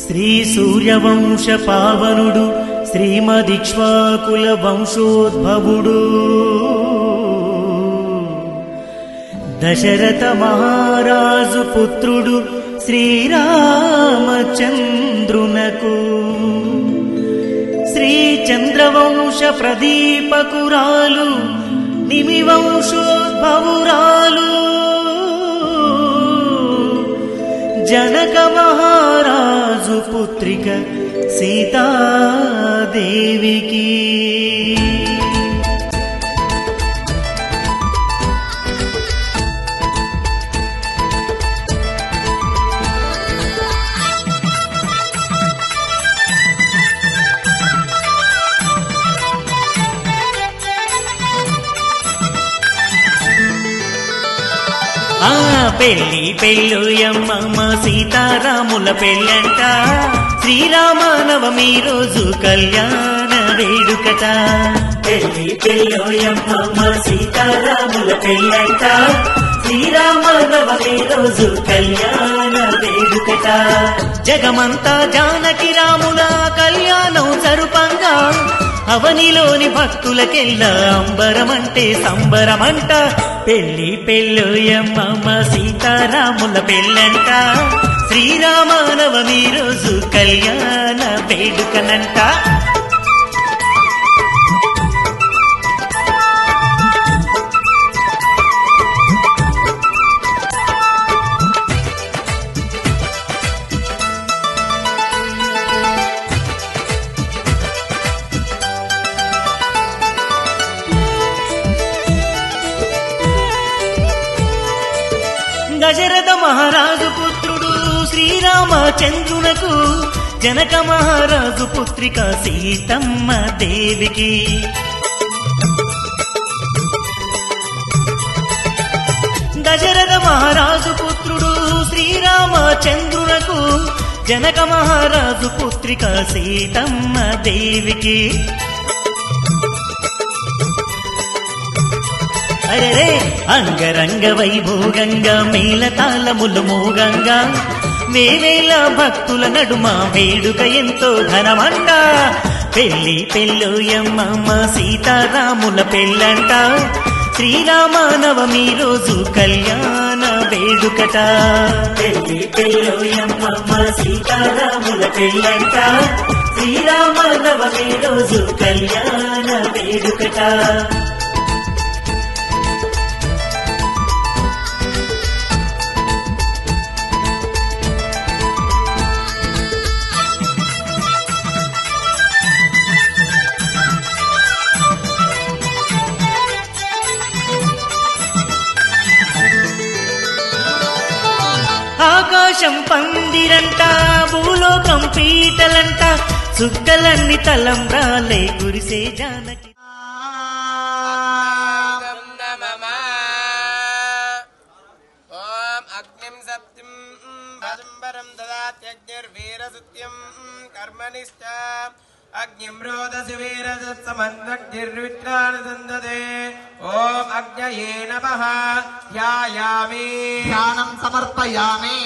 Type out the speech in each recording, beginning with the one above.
శ్రీ సూర్యవంశ పావనుడు శ్రీమదిక్ష్వాకుల వంశోద్భవుడు దశరథ మహారాజు పుత్రుడు శ్రీరామచంద్రునకు శ్రీ చంద్రవంశ ప్రదీపకురాలు నిమివంశోద్భవురాలు జనక మహారాజు పుత్రిక సీతాదేవికి ఆ పెళ్లి పెళ్ళుయమ్మ సీతారాముల పెళ్ళంట శ్రీరామనవమి రోజు కళ్యాణ వేడుకట పెళ్లి పెళ్ళుయమ్మ సీతారాముల పెళ్ళంట శ్రీరామనవమి రోజు కళ్యాణ వేడుకట జగమంతా జానకి రాముల కళ్యాణం సరుపంగా అవనిలోని భక్తులకెల్లా అంబరమంటే సంబరమంట పెళ్లి పెళ్ళోయమ్మ సీతారాముల పెళ్ళంట శ్రీరామనవమి రోజు కళ్యాణ వేడుకనంట దశరథ మహారాజు పుత్రుడు శ్రీరామచంద్రునకు జనక మహారాజు పుత్రిక సీతమ్మ దేవికి దశరథ మహారాజు పుత్రుడు శ్రీరామచంద్రునకు జనక మహారాజు పుత్రిక సీతమ్మ దేవికి అరే అంగరంగ వైభోగంగా మేళతాళములు మోగంగా వేవేల భక్తుల నడుమ వేడుక ఎంతో ఘనమంట పెళ్లి పెళ్ళోయమ్మ సీతారాముల పెళ్ళంట శ్రీరామనవమి రోజు కళ్యాణ వేడుకట పెళ్లి పెళ్ళోయమ్మ సీతారాముల పెళ్ళంట శ్రీరామనవమి రోజు కళ్యాణ వేడుకట ఆకాశం పందిరంట భూలోకం పీటలంట చుక్కలన్నీ తలంబ్రాలే కురిసే జానకి ఓం అగ్నిం సప్తిం భజంబరం దదాత్యజ్ఞర్వీరసత్యం కర్మనిష్ట అగ్నిం రోదసి వీరసత్సమన్వగ్నిర్విత్రాణి సందదే ఓం అగ్నయే నమః ధ్యాయామి ధ్యానం సమర్పయామి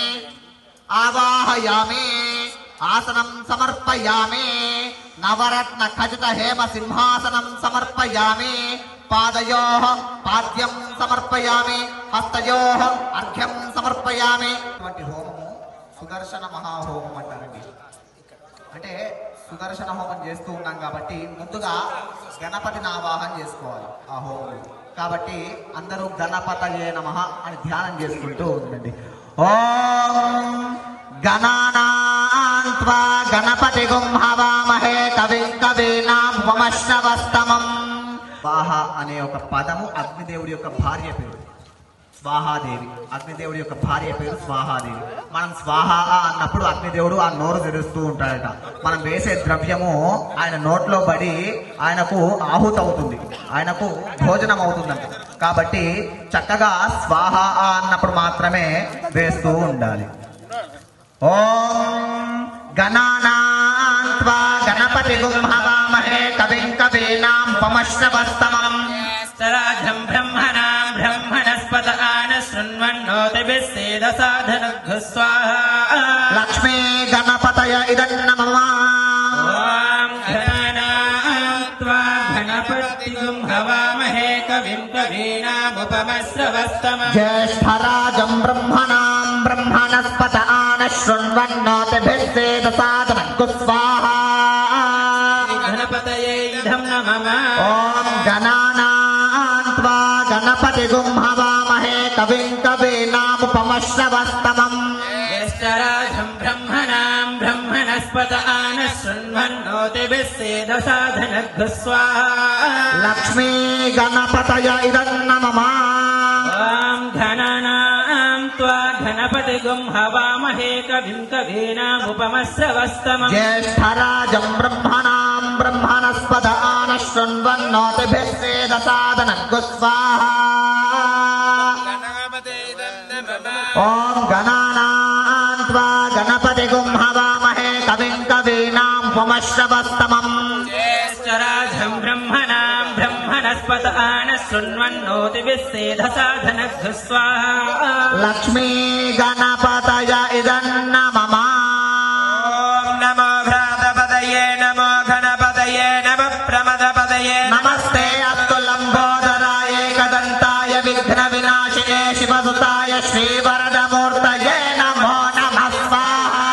ఆవాహయామి ఆసనం సమర్పయామి నవరత్న ఖచిత హేమ సింహాసనం సమర్పయామి పాదయో పాద్యం సమర్పయామి హస్తయో అర్ఘ్యం సమర్పయామి ఇటువంటి హోమము సుదర్శన మహాహోమం అంటారండి అంటే సుదర్శన హోమం చేస్తూ ఉన్నాం కాబట్టి ముందుగా గణపతిని ఆవాహన చేసుకోవాలి ఆ హోమం కాబట్టి అందరూ గణపతయే నమః అని ధ్యానం చేసుకుంటూ ఉండండి ఓం గణానాన్త్వా గణపతి హవామహే కవిం కవీనాం ఉపమశ్నవస్తమం స్వాహ అనే ఒక పదము అగ్నిదేవుడి యొక్క భార్య పేరు స్వాహాదేవి అగ్నిదేవుడి యొక్క భార్య పేరు స్వాహాదేవి మనం స్వాహ అన్నప్పుడు అగ్నిదేవుడు ఆ నోరు తెరుస్తూ ఉంటాడట మనం వేసే ద్రవ్యము ఆయన నోట్లో పడి ఆయనకు ఆహుతవుతుంది ఆయనకు భోజనం అవుతుందంట కాబట్టి చక్కగా స్వాహ అన్నప్పుడు మాత్రమే వేస్తూ ఉండాలి ఓం గణానాన్త్వా గణపతి హవామహే కవిం కవీనాం ఉపమశ్రవస్తమం స్తరాజం బ్రహ్మణాం బ్రహ్మణస్పద ఆన శృణ్వన్నోతిభిः సేద సాధనఘ్న స్వాహా లక్ష్మీ గణపత इदन्न मम ॐ घनानां त्वा गणपतिगुं हवामहे कविं कवीनामुपमश्रवस्तमम् ज्येष्ठराजम् ब्रह्मणाम् ब्रह्मणस्पत आन शृण्वन्नोतिभिः सेदसादनक्कु स्वाहा गणपतये इदं नमः ॐ गणानाम् त्वा गणपतिगुं हवामहे कविम् कवीनामुपमश्रवस्तमम् ज्येष्ठराजं ब्रह्मणां ब्रह्मणस्पत आन शृण्वन्नोतिभिः सेदसाधनग्धु स्वाहा लक्ष्मी गणपतय इदन्न मम ॐ घनानां त्वा गणपतिगुं हवामहे कविं कवीनामुपमश्रवस्तमम् ज्येष्ठराजम् ब्रह्मणाम् ब्रह्मणस्पद आन शृण्वन्नोतिभिः सेदसादनग्गु स्वाहा ॐ गणानाम् त्वा गणपतिगुं हवामहे कविम् कवीनाम् पुमश्रवस्तमम् ज्येष्ठराजं ब्रह्मणां ब्रह्मणस्पत आन शृण्वन्नोतिभिः सेधसाधनग्धु स्वाहा लक्ष्मी गणपतय इदन्न मम ॐ नमो भ्रातपदये नमो घनपदये नमः प्रमदपदये नमस्ते अस्तु लम्बोदराय एकदन्ताय विघ्नविनाशिने शिवसुताय श्रीवरदमूर्तये नमो नमः स्वाहा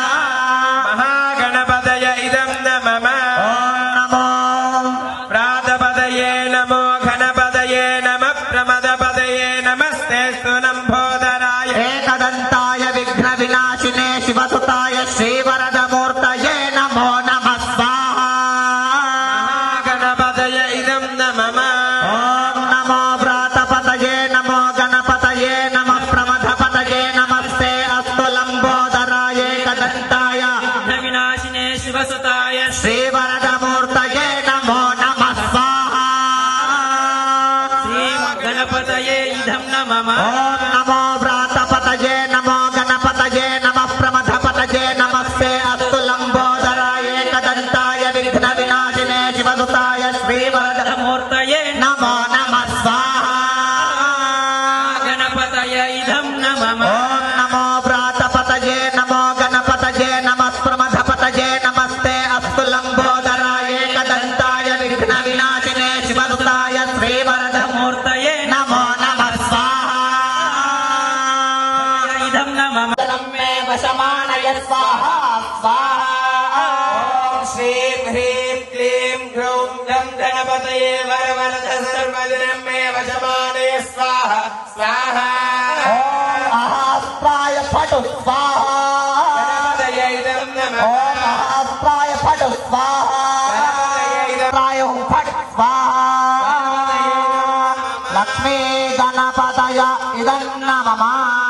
महागणपदय इदं न मम ॐ नमो प्रातपदये नमो घनपदये नमः प्रमदपदये नमस्ते सुनम्भोदराय एकदन्ताय विघ्नविनाशिने शिवसुताय श्रीवरदमूर्तये नमो नमः स्वाहा महागणपदय इदं न मम ॐ नमो व्रातपतये नमो गणपतये नमः प्रमथपतये नमस्ते अस्तु लम्बोदराय एकदन्ताय विनाशिने शिवसुताय श्रीवरदमूर्तये नमो नमः स्वाहा श्रीगणपतये इदं न मम ॐ नमो व्रातपतये नमो गणपतये नमः प्रमथपतये नमस्ते अस्तु लम्बोदराय एकदन्ताय विघ्नविनाशिने शिवसुताय श्रीवरद मूर्तये नमो नमः स्वाहा गणपतय इदं न मम ॐ नमो व्रातपतये नमो गणपतये नमः प्रमथपतये नमस्ते अस्तु लम्बोदराय एकदन्ताय विघ्नविनाशिने शिवसुताय श्रीवरद मूर्तये नमो नमः स्वाहा इदं न मम मे वशमानय स्वाहा स्वाहा श्रीं ह्रीं क्लीं ग्रौं गं गणपतये वरवरद सर्वजनं मे वशमानय स्वाहा स्वाहा ॐ अहास्त्राय फटु स्वाहा गणपतय इदं न ॐ मम अहास्त्राय फटु स्वाहा अहास्त्राय हुं फट् स्वाहा लक्ष्मी गणपतय इदन्न मम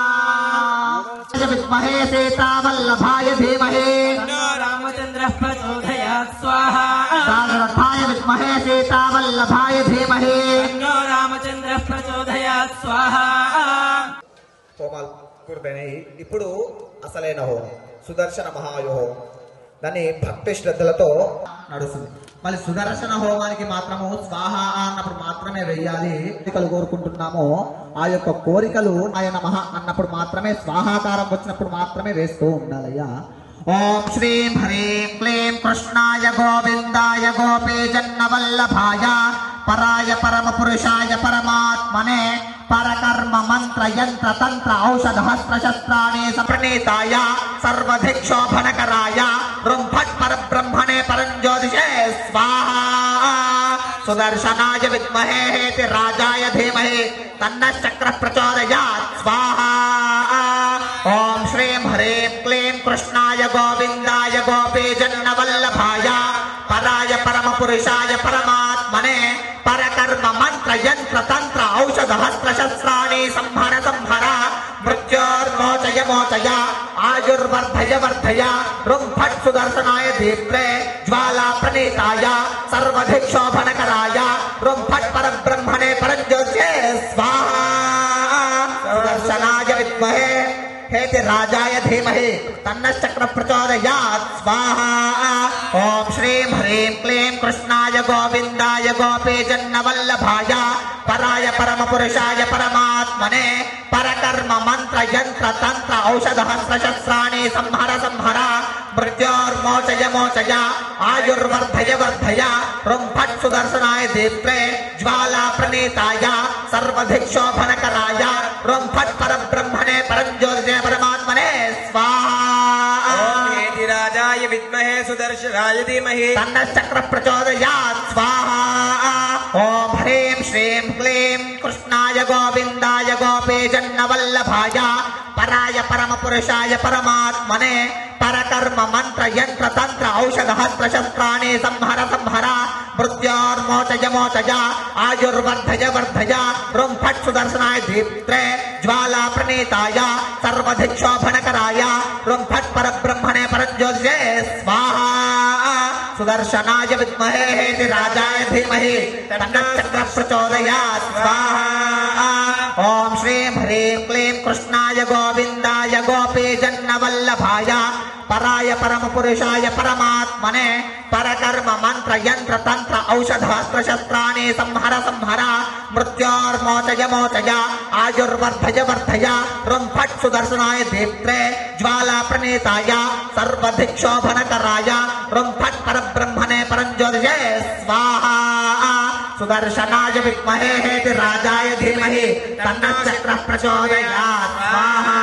विद्महे सीतावल्लभाय धीमहि नो रामचन्द्रः प्रचोदयात् स्वाहा दाशरथाय विद्महे सीतावल्लभाय धीमहि नो रामचन्द्रः प्रचोदयात् स्वाहा హోమాలు పూర్తయినాయి ఇప్పుడు అసలైన హోమం సుదర్శన మహాయోహం దాన్ని భక్తి శ్రద్ధలతో నడుస్తుంది మళ్ళీ సుదర్శన హోమానికి మాత్రము స్వాహ అన్నప్పుడు మాత్రమే వెయ్యాలి కోరికలు కోరుకుంటున్నామో ఆ యొక్క కోరికలు ఆయన మహా అన్నప్పుడు మాత్రమే స్వాహాకారం వచ్చినప్పుడు మాత్రమే వేస్తూ ఉండాలయ్యా ఓం శ్రీం హ్రీం క్లీం కృష్ణాయ గోవిందాయ గోపీ జన్నవల్లభాయ పరాయ పరమ పురుషాయ పరమాత్మనే పరకర్మ మంత్ర యంత్ర తంత్ర ఔషధ శస్త్రాణి సప్రణీతాయ సర్వధిక్షోభనకరాయ రుంభట్ పరబ్రహ్మణే పరంజ్యోతిషే స్వాహా సుదర్శనాయ విద్మహే హేతి రాజాయ ధీమహి తన్నశ్చక్ర ప్రచోదయాత్ స్వాహా ఓం శ్రీం హ్రీం క్లీం కృష్ణాయ గోవిందాయ గోపీ జన్నవల్లభాయ పరాయ పరమ పురుషాయ పరమాత్మనే పరకర్మ మంత్ర యంత్ర తంత్ర ఔషధ హస్త్ర శస్త్రాణి సంహర సంహర మృత్యోర్మోచయ మోచయ ఆయుర్వర్ధయ వర్ధయ రుంఫట్ సుదర్శనాయ దీప్తే జ్వాలా ప్రణీతాయ సర్వధిక్షోభనకరాయ రుంఫట్ పరబ్రహ్మణే పరంజ్యోత్యే స్వాహా సుదర్శనాయ విద్మహే हेति राजाय धीमहि तन्नश्चक्र प्रचोदयात् स्वाहा ॐ श्रीं ह्रीं क्लीं कृष्णाय गोविन्दाय गोपीजन्नवल्लभाय पराय परमपुरुषाय परमात्मने परकर्म मन्त्र यन्त्र तन्त्र औषध शस्त्राणि संहर संहर మృత్యోర్మోచయ మోచయ ఆయుర్వర్ధయ వర్ధయ రుంఫట్ సుదర్శనాయ దీప్తే జ్వాలా ప్రణీతాయ సర్వధిక్షోభనకరాయ రుంఫట్ పరబ్రహ్మణే పరంజ్యోతిషే పరమాత్మనే స్వాహా రాజాయ విద్మహే సుదర్శనాయ ధీమహి తన్నచక్ర ప్రచోదయాత్ స్వాహా ఓం హ్రీం శ్రీం క్లీం కృష్ణాయ గోవిందాయ గోపీజన్న వల్లభాయ పరాయ పరమ పురుషాయ పరమాత్మనే పరకర్మ మంత్ర యంత్ర తంత్ర ఔషధ హస్త్ర శస్త్రాణి సంహర సంహర మృత్యోర్మోచయ మోచయ ఆయుర్వర్ధయ వర్ధయ రుం ఫట్ సుదర్శనాయ దీప్త్రే జ్వాలా ప్రణీతాయ సర్వధిక్షోభనకరాయ రుం ఫట్ పరబ్రహ్మణే పరంజ్యోతిషే స్వాహా సుదర్శనాయ విద్మహే రాజాయ ధీమహి తన్నచక్ర ప్రచోదయాత్ స్వాహా ఓం శ్రీం హ్రీం క్లీం కృష్ణాయ గోవిందాయ గోపీజన్న వల్లభాయ పరాయ పరమ పురుషాయ పరమాత్మనే పరకర్మ మంత్ర యంత్ర తంత్ర ఔషధాస్త్ర శస్త్రాణి సంహర సంహర మృత్యోర్మోచయ మోచయ ఆయుర్వర్ధయ వర్ధయ రుం ఫట్ సుదర్శనాయ దీప్త్రే జ్వాలా ప్రణీతాయ సర్వధిక్షోభనకరాయ రుం ఫట్ పరబ్రహ్మణే పరంజ్యోతిషే స్వాహా సుదర్శనాయ విద్మహే హేతి రాజాయ ధీమహి తన్నచక్ర ప్రచోదయాత్ స్వాహా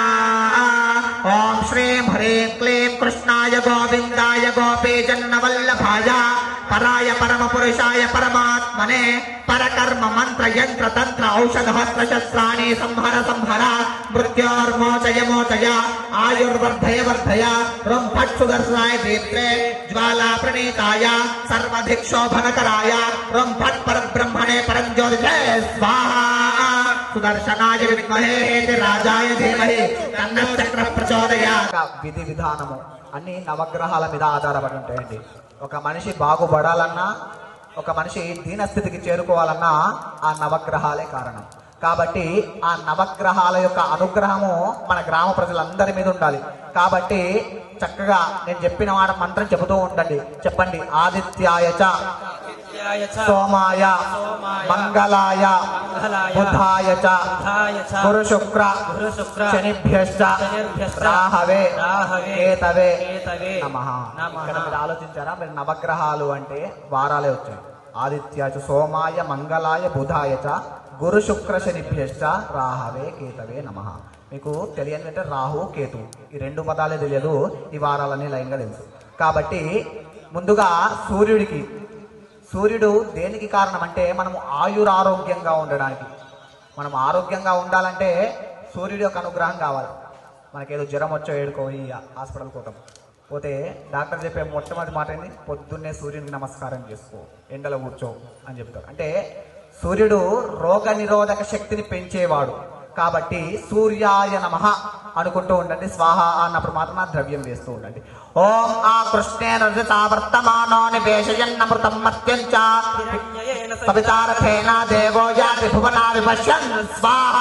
ఓం శ్రీం హ్రీం క్లీం కృష్ణాయ గోవిందాయ గోపీజన్న వల్లభాయ పరాయ పరమ పురుషాయ పరమాత్మనే పరకర్మ మంత్ర యంత్ర తంత్ర ఔషధ హస్త్ర శస్త్రాణి సంహర సంహర మృత్యోర్మోచయ మోచయ ఆయుర్వర్ధయ వర్ధయ రుం ఫట్ సుదర్శనాయ దీప్తే జ్వాలా ప్రణీతాయ సర్వధిక్షోభనకరాయ రుం ఫట్ పరబ్రహ్మణే పరంజ్యోతిషే స్వాహా సుదర్శనాయ విద్మహే హేతి రాజాయ ధీమహి తన్నచక్ర ప్రచోదయాత్ విధి విధానము అన్ని నవగ్రహాల మీద ఆధారపడి ఉంటాయండి ఒక మనిషి బాగుపడాలన్నా ఒక మనిషి దీనస్థితికి చేరుకోవాలన్నా ఆ నవగ్రహాలే కారణం కాబట్టి ఆ నవగ్రహాల యొక్క అనుగ్రహము మన గ్రామ ప్రజలందరి మీద ఉండాలి కాబట్టి చక్కగా నేను చెప్పిన మాట మంత్రం చెబుతూ ఉండండి చెప్పండి ఆదిత్యాయ చ సోమాయ మంగళాయ బుధాయ చ గురు శుక్ర శనిభ్యశ్చ రాహవే కేతవే నమః ఇక్కడ మీరు ఆలోచించారా మీరు నవగ్రహాలు అంటే వారాలే వచ్చాయి ఆదిత్య చ సోమాయ మంగళాయ బుధాయ చ గురు శుక్ర శనిభ్యశ్చ రాహవే కేతవే నమః మీకు తెలియని అంటే రాహు కేతు ఈ రెండు పదాలే తెలియదు ఈ వారాలన్నీ లైన్గా తెలుసు కాబట్టి ముందుగా సూర్యుడికి సూర్యుడు దేనికి కారణం అంటే మనము ఆయురారోగ్యంగా ఉండడానికి మనం ఆరోగ్యంగా ఉండాలంటే సూర్యుడి యొక్క అనుగ్రహం కావాలి మనకేదో జ్వరం వచ్చో ఏడుకోయి హాస్పిటల్ పోతాం పోతే డాక్టర్ చెప్పే మొట్టమొదటి మాట ఏంది పొద్దున్నే సూర్యునికి నమస్కారం చేసుకో ఎండలో కూర్చో అని చెప్తారు అంటే సూర్యుడు రోగ నిరోధక శక్తిని పెంచేవాడు కాబట్టి సూర్యాయ నమ అనుకుంటూ ఉండండి స్వాహ అన్నప్పుడు మాత్రం ఆ ద్రవ్యం వేస్తూ ఉండండి ఓం ఆ కృష్ణేన వర్తమానో నివేశయన్నమృతం మత్యం చ సవితారథేన దేవో యాతి భువనా విపశ్యన్ స్వాహ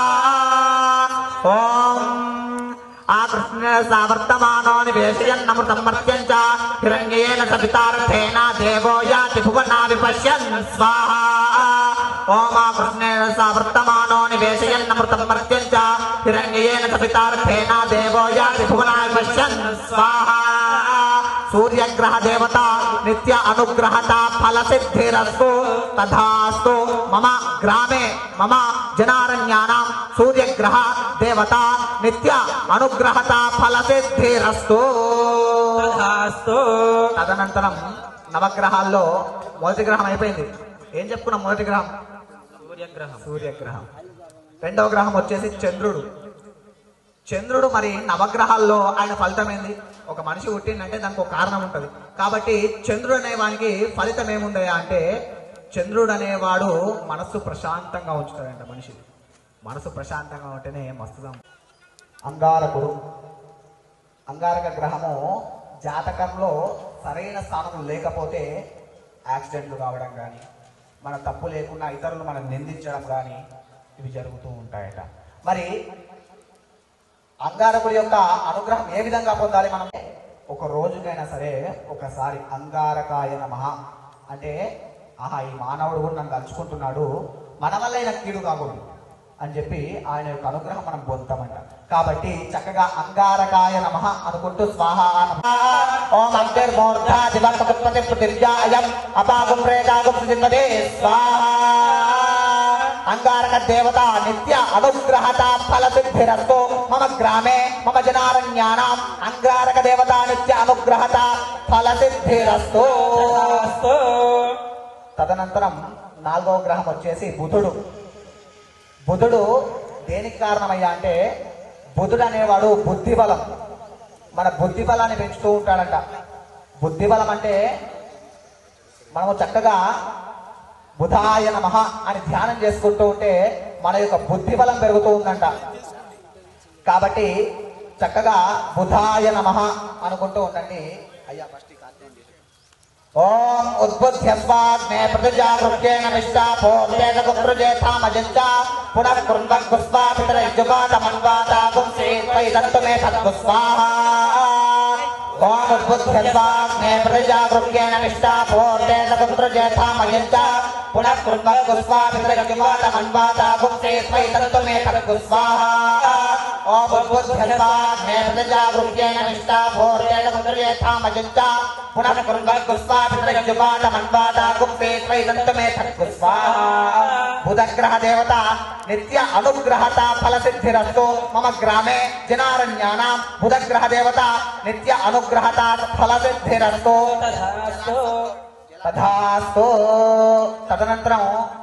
ఓం ఆ కృష్ణ సావర్తమానో నివేశయన్నమృతం మర్త్యం చ హిరణ్యేన సవితారథేన దేవో యాతి భువనా విపశ్యన్ స్వాహ ఓం ఆ కృష్ణేన సావర్తమానో నివేశయన్నమృతం మర్త్యం చ హిరణ్యేన సవితారథేన దేవో యాతి భువనా విపశ్యన్ స్వాహ సూర్యగ్రహ దేవత నిత్య అనుగ్రహత ఫల సిద్ధిరస్తు తథాస్తు మమ గ్రామే మమ జనారణ్యానాం సూర్యగ్రహ దేవత నిత్య అనుగ్రహత ఫల సిద్ధిరస్తు తదనంతరం నవగ్రహాల్లో మొదటి గ్రహం అయిపోయింది ఏం చెప్పుకున్నాం మొదటి గ్రహం సూర్యగ్రహం సూర్యగ్రహం రెండవ గ్రహం వచ్చేసి చంద్రుడు చంద్రుడు మరి నవగ్రహాల్లో ఆయన ఫలితం ఏంది ఒక మనిషి పుట్టిందంటే దానికి ఒక కారణం ఉంటుంది కాబట్టి చంద్రుడు అనేవానికి ఫలితం ఏముందయా అంటే చంద్రుడు అనేవాడు మనస్సు ప్రశాంతంగా ఉంచుతాడంట మనిషి మనసు ప్రశాంతంగా ఉంటేనే మస్తుగా ఉంటుంది. అంగారకుడు అంగారక గ్రహము జాతకంలో సరైన స్థానం లేకపోతే యాక్సిడెంట్లు కావడం కానీ మన తప్పు లేకుండా ఇతరులు మనం నిందించడం కానీ ఇవి జరుగుతూ ఉంటాయట మరి అంగారకుడి యొక్క అనుగ్రహం ఏ విధంగా పొందాలి మనం ఒక రోజుకైనా సరే ఒకసారి అంగారకాయ నమః అంటే ఆహా ఈ మానవుడు కూడా నన్ను తలుచుకుంటున్నాడు మన వల్ల ఈయన కీడు కాకూడదు అని చెప్పి ఆయన యొక్క అనుగ్రహం మనం పొందుతామంట కాబట్టి చక్కగా అంగారకాయ నమ అనుకుంటూ స్వాహ నమః. ఓం అంతర్మూర్ధ దివకృత్పతి పృథివ్యాయం అపాగుం ప్రేతాగుం తిమ్మదే స్వాహ అంగారక దేవత నిత్య అనుగ్రహత ఫల సిద్ధిరస్తు మమ గ్రామే మమ జనారణ్యానాం అంగారక దేవత నిత్య అనుగ్రహత ఫల సిద్ధిరస్తు తదనంతరం నాలుగవ గ్రహం వచ్చేసి బుధుడు బుధుడు దేనికి కారణమయ్యా అంటే బుధుడు అనేవాడు బుద్ధి బలం మన బుద్ధి బలాన్ని పెంచుతూ ఉంటాడంట బుద్ధి బలం అంటే మనము చక్కగా బుధాయ నమ అని ధ్యానం చేసుకుంటూ ఉంటే మన యొక్క బుద్ధి బలం పెరుగుతూ ఉందంట కాబట్టి చక్కగా బుధాయ నమ అనుకుంటూ ఉండండి అయ్యా ఫస్ట్ ఈ కార్యక్రమం చేసేయండి. ఓం ఉద్బుద్ధ్యస్వాగ్నే ప్రతిజాగృత్యేన నిష్ఠాపోర్వేద గుప్రుజేథామజంచ పునః కృన్వక్ గుస్వా పితర యుగాతమన్వాత పుంసే త్వయి దత్తు మే సద్గుస్వాహ ఓం ఉద్బుద్ధ్యస్వాగ్నే ప్రతిజాగృత్యేన నిష్ఠాపోర్వేద గుప్రుజేథామజంచ పునః కృన్వక్ గుస్వా పితర యుగాతమన్వాత పుంసే త్వయి దత్తు మే సద్గుస్వాహ ఓం ఉద్బుద్ధ్యస్వాగ్నే ప్రతిజాగృత్యేన నిష్ఠాపోర్వేద గుప్రుజేథామజంచ పునః కృన్వక్ గుస్వా బుధగ్రహ దేవత నిత్య అనుగ్రహత ఫల సిద్ధిరస్తు మమ గ్రామే జనారణ్యానాం బుధగ్రహ దేవత నిత్య అనుగ్రహత ఫల సిద్ధిరస్తు తథాస్తు తదనంతరం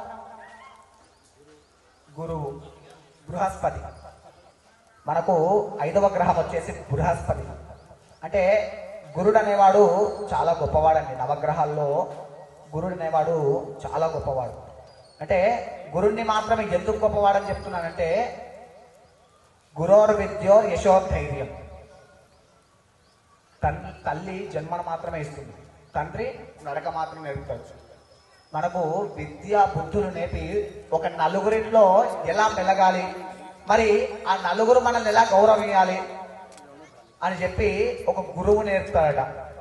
గురువు బృహస్పతి మనకు ఐదవ గ్రహం వచ్చేసి బృహస్పతి అంటే గురుడు అనేవాడు చాలా గొప్పవాడండి నవగ్రహాల్లో గురుడు అనేవాడు చాలా గొప్పవాడు అంటే గురుణ్ణి మాత్రమే ఎందుకు గొప్పవాడని చెప్తున్నానంటే గురోర్ విద్యో యశోధైర్యం తన్ తల్లి జన్మను మాత్రమే ఇస్తుంది తండ్రి నడక మాత్రం నేర్పుతాడు మనకు విద్య బుద్ధులు నేర్పి ఒక నలుగురిలో ఎలా మెలగాలి మరి ఆ నలుగురు మనల్ని ఎలా గౌరవించాలి అని చెప్పి ఒక గురువు నేర్పుతాడట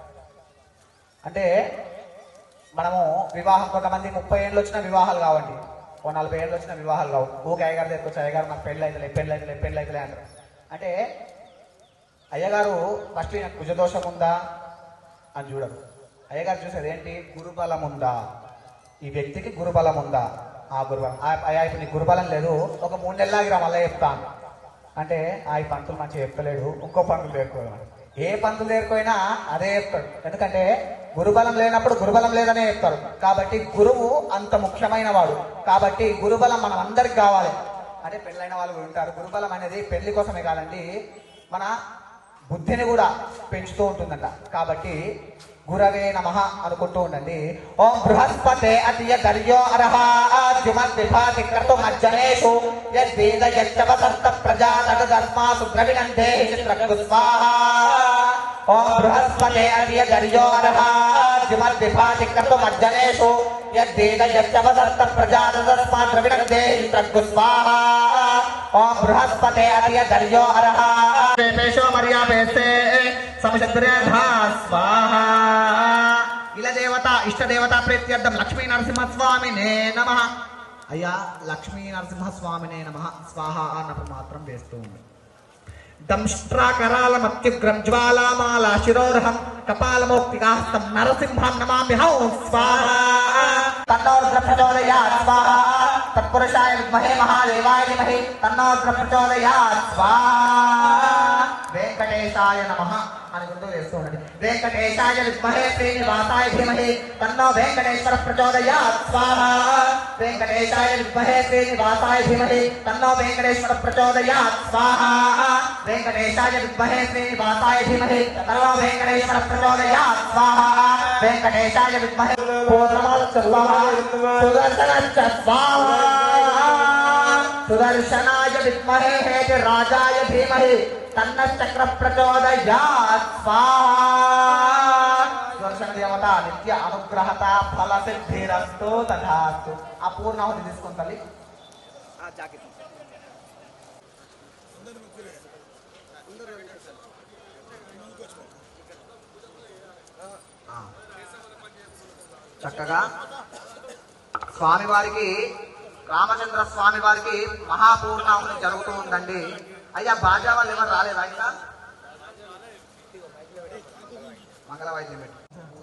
అంటే మనము వివాహం కొంతమంది ముప్పై ఏళ్ళు వచ్చిన వివాహాలు కావండి ఓ నలభై ఏళ్ళు వచ్చిన వివాహాలు కావు ఊకే అయ్యగారు దగ్గర అయ్యగారు నాకు పెళ్ళి అయితే పెళ్ళి అయితే పెళ్ళి అయితే అంటారు అంటే అయ్యగారు ఫస్ట్ ఈయన కుజదోషం ఉందా అని చూడరు అయ్యగారు చూసేది ఏంటి గురుబలం ఉందా ఈ వ్యక్తికి గురుబలం ఉందా ఆ గురుబలం ఆ- అయ్యా ఇప్పుడు నీకు గురుబలం లేదు ఒక మూడు నెలలాగిరా మళ్ళీ చెప్తాను అంటే ఆ ఈ పంతులు మంచిగా చెప్తలేడు ఇంకో పంతులు చేరుకోవాలి ఏ పంతులు చేరుకోయినా అదే చెప్తాడు ఎందుకంటే గురుబలం లేనప్పుడు గురుబలం లేదనే చెప్తారు కాబట్టి గురువు అంత ముఖ్యమైన వాడు కాబట్టి గురుబలం మనం అందరికి కావాలి అంటే పెళ్ళైన వాళ్ళు కూడా ఉంటారు గురుబలం అనేది పెళ్లి కోసమే కాదండి మన బుద్ధిని కూడా పెంచుతూ ఉంటుందంట కాబట్టి గురవే నమ అనుకుంటూ ఉండండి ఓం బృహస్పతే అతియ దర్యో అర్హ ద్యుమత్ విభాతి క్రతు మజ్జనేషు యద్వేద యచ్చవసంత ప్రజా తదస్మాసు ద్రవిణందే చిత్రకు స్వాహ ఓం బృహస్పతే అతియ దర్యో అర్హ ద్యుమత్ విభాతి క్రతు మజ్జనేషు యద్వేద యచ్చవసంత ప్రజా తదస్మా ద్రవిణందే చిత్రకు స్వాహ ఓం బృహస్పతే అతియ దర్యో అర్హ పేషో మర్యాపేస్తే సమశత్రేధా స్వాహ ఇల దేవత ఇష్ట దేవత ప్రీత్యర్థం లక్ష్మీ నరసింహస్వామినే నమ అయ్యా లక్ష్మీ నరసింహస్వామినే నమ స్వాహ అన్నప్పుడు మాత్రం వేస్తూ ఉంది దంష్ట్రాకరాలమత్యుగ్రం జ్వాలామాల శిరోర్హం కపాలమౌక్తికాస్తం నరసింహం నమామి హౌ స్వాహ తన్నోర్ద్ర ప్రచోదయాత్ స్వాహ తత్పురుషాయ విద్మహే మహాదేవాయ ధీమహి తన్నోర్ద్ర ప్రచోదయాత్ స్వాహ వెంకటేశాయ నమ అని గుర్తు చేస్తూ ఉండండి వెంకటేశాయ విద్మహే శ్రీనివాసాయ ధీమహి తన్నో వెంకటేశ్వర ప్రచోదయాత్ స్వాహ వెంకటేశాయ విద్మహే శ్రీనివాసాయ ధీమహి తన్నో వెంకటేశ్వర ప్రచోదయాత్ స్వాహ వెంకటేశాయ విద్మహే శ్రీనివాసాయ ధీమహి తన్నో వెంకటేశ్వర ప్రచోదయాత్ స్వాహ వెంకటేశాయ విద్మహే పూర్ణమాలస్య స్వాహ సుదర్శనశ్చ స్వాహ సుదర్శనాయ విద్మహే హేతి రాజాయ ధీమహి తన్నచక్ర ప్రచోదయాత్ స్వాహా సుదర్శన దేవత నిత్య అనుగ్రహత ఫల సిద్ధిరస్తు తథాస్తు ఆ పూర్ణాహుతి తీసుకుని తల్లి ఆ జాకెట్ ఆ. చక్కగా స్వామివారికి రామచంద్ర స్వామి వారికి మహాపూర్ణాహుతి జరుగుతూ ఉందండి అయ్యా బాజా వాళ్ళు ఎవరు రాలేదా ఇంకా మంగళ వాయిద్యం పెట్టి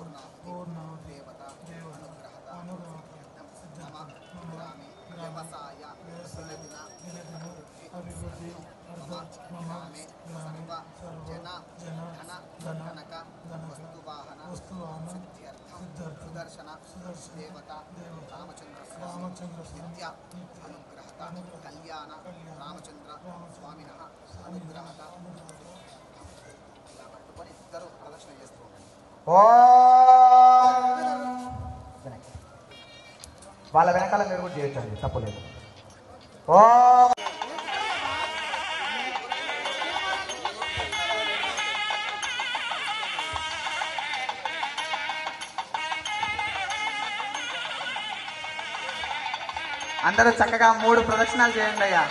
వాళ్ళ వెనకాల మీరు కూడా చేయొచ్చండి తప్పులేదు ఓ అందరూ చక్కగా మూడు ప్రదక్షిణాలు చేయండి అయ్యా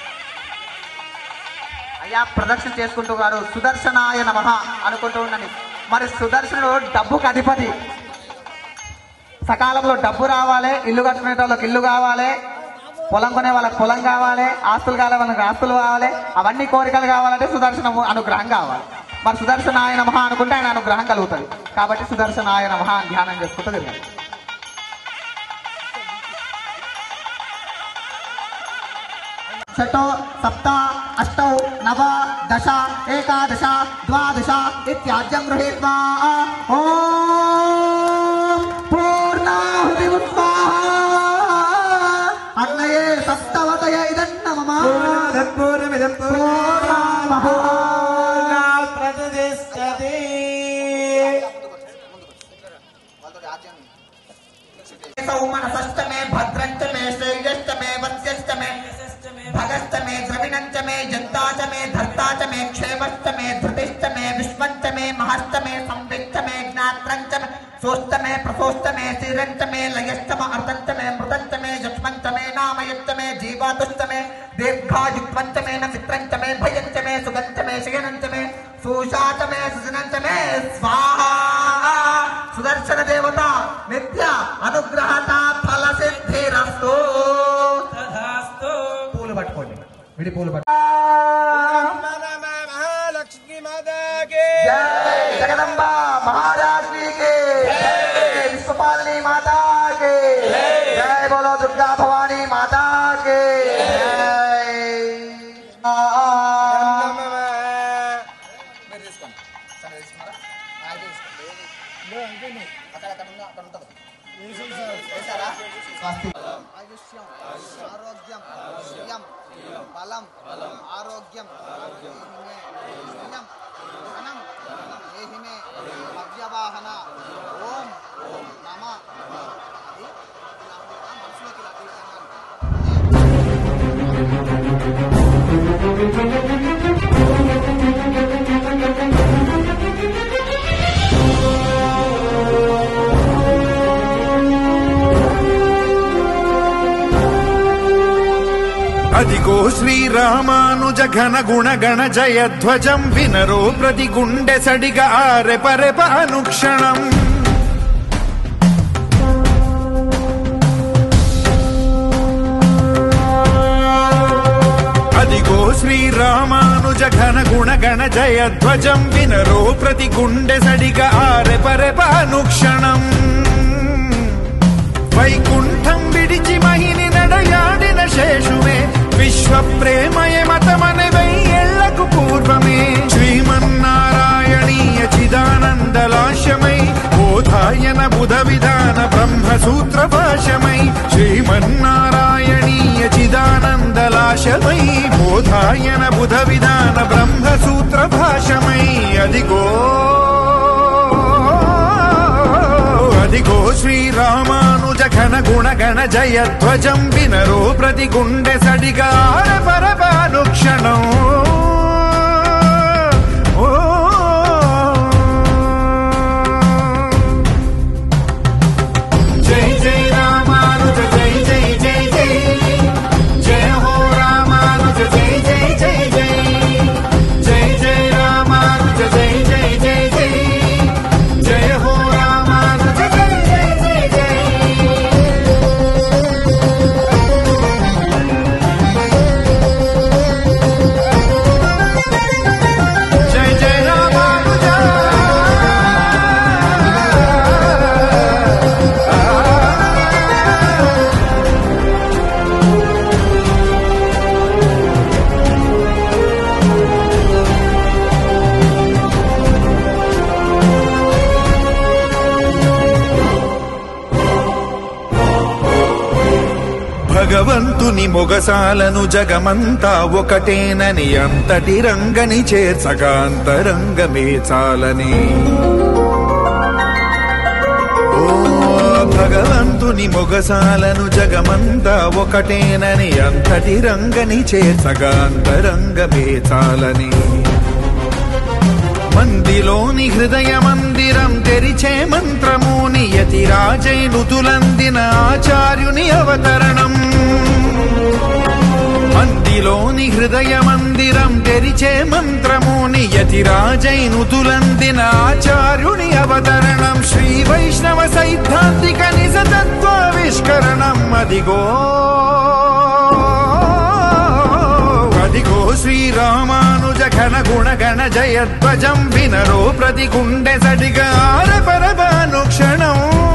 అయ్యా ప్రదక్షిణ చేసుకుంటూ గారు సుదర్శనాయ నమ అనుకుంటూ ఉండండి మరి సుదర్శనుడు డబ్బుకు అధిపతి సకాలంలో డబ్బు రావాలి ఇల్లు కట్టుకునే వాళ్ళకి ఇల్లు కావాలి పొలం కొనే వాళ్ళకి పొలం కావాలి ఆస్తులు కావాలి వాళ్ళకి ఆస్తులు కావాలి అవన్నీ కోరికలు కావాలంటే సుదర్శన అనుగ్రహం కావాలి మరి సుదర్శనాయ నమ అనుకుంటే ఆయన అనుగ్రహం కలుగుతుంది కాబట్టి సుదర్శనాయ నమ అని ధ్యానం చేసుకుంటూ తిరగాలి షటో సప్త అష్టౌ నవ దశ ఏకాదశ ద్వాదశ ఇత్యాద్యం గృహీత్వా ఓం పూర్ణాహుతి అన్నయే సప్తవతయ ఇదన్న మమ తత్పూర్ణమిదం పూర్ణామహో. ప్రతిష్టతి సౌమనసష్టమే భద్రంచమే శ్రేయష్టమే వత్స్యష్టమే భగస్తమే ద్రవిణంచమే జంతాచమే ధర్తాచమే క్షేమష్టమే ధృతిష్టమే విశ్వంచమే మహస్తమే సంవిత్తమే జ్ఞాత్రంచమే సోష్టమే ప్రసోష్టమే శిరంచమే లయష్టమ అర్థంచమే మృతంచమే యక్ష్మంచమే నామయుక్తమే జీవాతుష్టమే దీర్ఘాయుత్వంచమే నచిత్రంచమే భయంచమే సుగంచమే శయనంచమే సుశాచమే సుజనంచమే స్వాహా సుదర్శన దేవత నిత్య అనుగ్రహత ఫల సిద్ధిరస్తు పూలు పట్టుకోండి విడి పూలు పట్టు మహాలక్ష్మి మాతాకి జై జగదంబ మహారాజ్కి విశ్వపాలిని మాతాకి జై బోలో దుర్గా భవానీ మాతాకి మీరు తీసుకోండి సరే తీసుకున్నారా నాకు తీసుకోండి అక్కడ అక్కడ ఉన్న అక్కడ ఉంటుంది వేశారా? స్వస్తి. ఆయుష్యం ఆరోగ్యం శ్రియం బలం ఆరోగ్యం ఏహిమే పుణ్యం ధనం ఏహిమే మధ్యవాహన ఓం నమ అది ఇలా ఉంటుందా? మనసులోకి ఇలా తీర్థంగా అదిగో శ్రీరామానుజ ఘన గుణ గణ జయధ్వజం వినరో ప్రతి గుండె సడిగ ఆరె పరెప అనుక్షణం అదిగో శ్రీరామానుజ ఘన గుణ గణ జయధ్వజం వినరో ప్రతి గుండె సడిగ ఆరె పరెప అనుక్షణం వైకుంఠం విడిచి మహిని నడయాడిన శేషువే విశ్వ ప్రేమయ మతమన వెయ్యేళ్లకు పూర్వమే శ్రీమన్నారాయణీయ చిదానందలాశమై బోధాయన బుధ విధాన బ్రహ్మ సూత్ర భాషమై శ్రీమన్నారాయణీయ చిదానందలాశమై బోధాయన బుధ విధాన బ్రహ్మ సూత్ర భాషమై అదిగో అదిగో శ్రీరామానుజ ఘన గుణ గణ జయధ్వజం వినరో ప్రతి గుండె సడిగార పరపానుక్షణం ఓ జై జై రామానుజ జై జై జై జై జయ హో రామానుజ జై జై జై జై జై జై రామానుజ జై జై జై జై జయ హో రామానుజ జై జై జై జై మొగసాలను జగమంతా ఒకటేనని అంతటి రంగని చేర్చగా అంతరంగమే చాలని ఓ భగవంతుని మొగసాలను జగమంతా ఒకటేనని అంతటి రంగని చేర్చగా అంతరంగమే చాలని మందిలోని హృదయ మందిరం తెరిచే మంత్రము నియతి రాజై నుతులందిన ఆచార్యుని అవతరణం మందిలోని హృదయ మందిరం తెరిచే మంత్రము నియతి రాజై నుతులందిన ఆచార్యుని అవతరణం శ్రీ వైష్ణవ సైద్ధాంతిక నిజతత్వావిష్కరణం అదిగో అదిగో శ్రీరామానుజ ఘన గుణ గణ జయధ్వజం వినరో ప్రతి గుండె సడిగార పరమానుక్షణం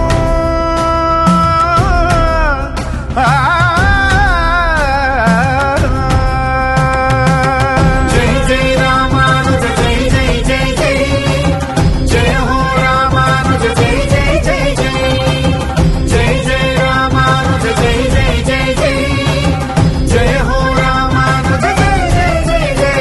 జై జై రామానుజ జై జై జై జై జయ హో రామానుజ జై జై జై జై జై జై రామానుజ జై జై జై జై జయ హో రామానుజ జై జై జై జై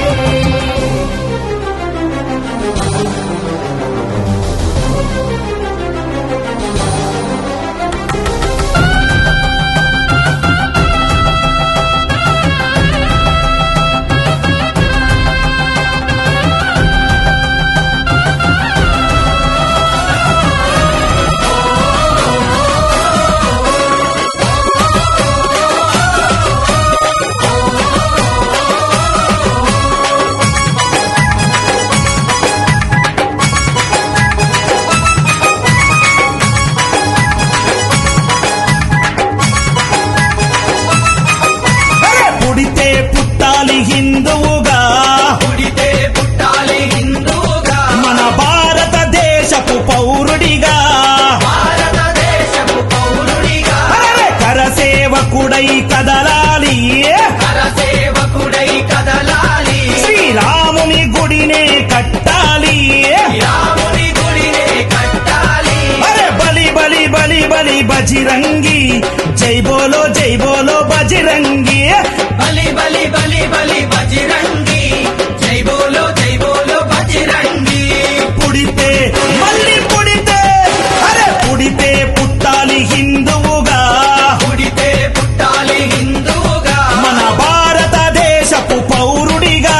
పుడితే పుట్టాలి హిందువుగా పుడితే పుట్టాలి హిందూగా మన భారతదేశపు పౌరుడిగా భారతదేశపు పౌరుడిగా అరెరే! కరసేవకుడై కదలాలి కరసేవకుడై కదలాలి శ్రీరాముని గుడినే కట్టాలి రాముని గుడినే కట్టాలి అరే బలి బలి బలి బలి బజిరంగి జై బోలో జై బోలో బజిరంగి బలి బలి బలి బలి బజిరంగి జై బోలో జై బోలో బజిరంగి పుడితే మళ్ళీ పుడితే అరే పుడితే పుట్టాలి హిందువుగా పుడితే పుట్టాలి హిందూగా మన భారతదేశపు పౌరుడిగా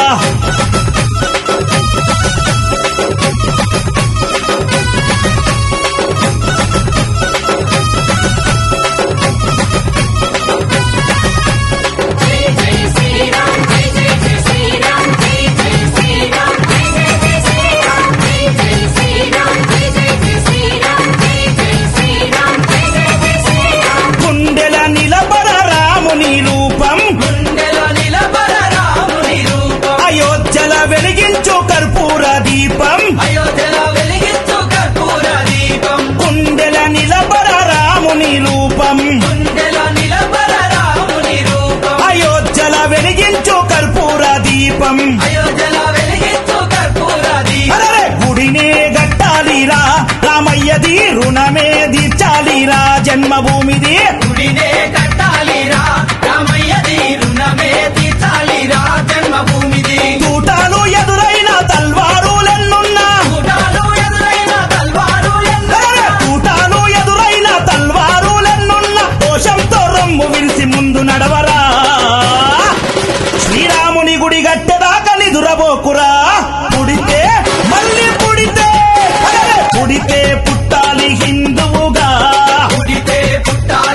గుండెల నిలబడ రాముని రూపం గుండెలో నిలబడ రాముని రూపం అయోధ్యల వెలిగించు కర్పూర దీపం అయోధ్యలో వెలిగించు కర్పూర దీపం గుండెల నిలబడ రాముని రూపం గుండెలో నిలబడ రాముని రూపం అయోధ్యల వెలిగించు కర్పూర దీపం అయోధ్యలో వెలిగించు కర్పూర దీపం అరరే గుడినే గట్టాలిరా రామయ్యది రుణమే తీర్చాలిరా జన్మభూమిది గుడినే కట్టాలిరా రామయ్యది రుణమే తీర్చాలిరా జన్మభూమిది తూటాలు ఎదురైన తల్వారులెన్నున్నా కూటాలు ఎదురైన తల్వారు అరరే తూటాలు ఎదురైన తల్వారులెన్నున్నా దోషంతో రొమ్ము విరిసి ముందు నడవరా శ్రీరాముని గుడి గట్టెదాకా నిదురబోకురా పుడితే మళ్ళీ పుడితే అరెరే! పుడితే పుట్టాలి హిందువుగా పుడితే పుట్టాలి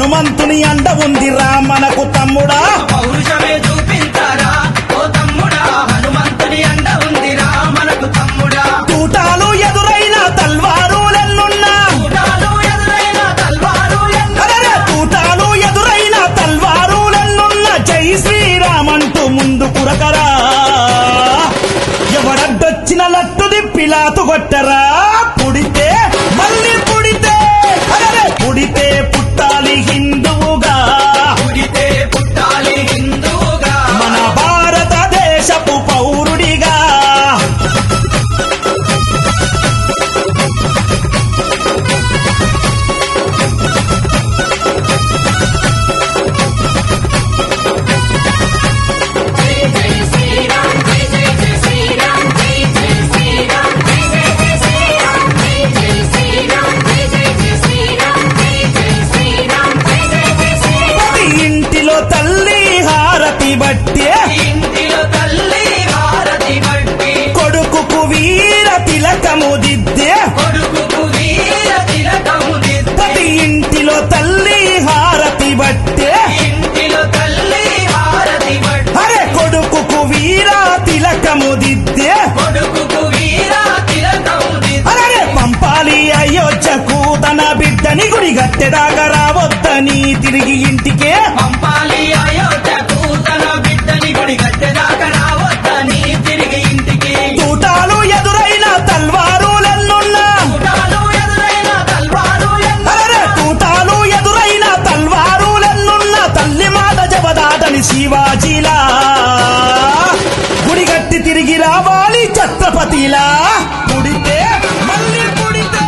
హనుమంతుని అండ ఉందిరా మనకు తమ్ముడా పౌరుషమే చూపించారా ఓ తమ్ముడా హనుమంతుని అండ ఉందిరా మనకు తమ్ముడా తూటాలు ఎదురైన తల్వారులెన్నున్నా చూడాలు ఎదురైన తల్వారు ఎన్నో అరెరే, తూటాలు ఎదురైన తల్వారులెన్నున్న జై శ్రీరామంటూ ముందు కురకరా ఎవడడ్డొచ్చిన లట్టు దిప్పిలాతు కొట్టరా పుడితే మళ్ళీ పుడితే అరెరే, పుడితే పుట్టాలి హిందువుగా పుడితే పుట్టాలి హిందూగా మన భారతదేశపు పౌరుడిగా ప్రతి ఇంటిలో తల్లి హారతి బట్టే ఇంటిలో తల్లి హారతి బట్టి కొడుకుకు వీర తిలకము దిద్దే కొడుకుకు వీర తిలకము దిద్ది ప్రతి ఇంటిలో తల్లి హారతి బట్టే ఇంటిలో తల్లి హారతి బట్టి అరే కొడుకుకు వీర తిలకము దిద్దే కొడుకుకు వీర తిలకము దిద్ది అరే పంపాలి అయోధ్యకు తన బిడ్డని గుడి గట్టెదాకా రావద్దని తిరిగి ఇంటికే పంపాలి అయోధ్యకు తన బిడ్డని గుడి గట్టెదాకా రావద్దని తిరిగి ఇంటికి తూటాలు ఎదురైన తల్వారులెన్నున్నా చూడాలు ఎదురైన తల్వారు ఎన్నో అరే తూటాలు ఎదురైన తల్వారులెన్నున్న తల్లి మాట జబదాటని శివాజీలా గుడిగట్టి తిరిగి రావాలి ఛత్రపతిలా పుడితే మళ్ళీ పుడితే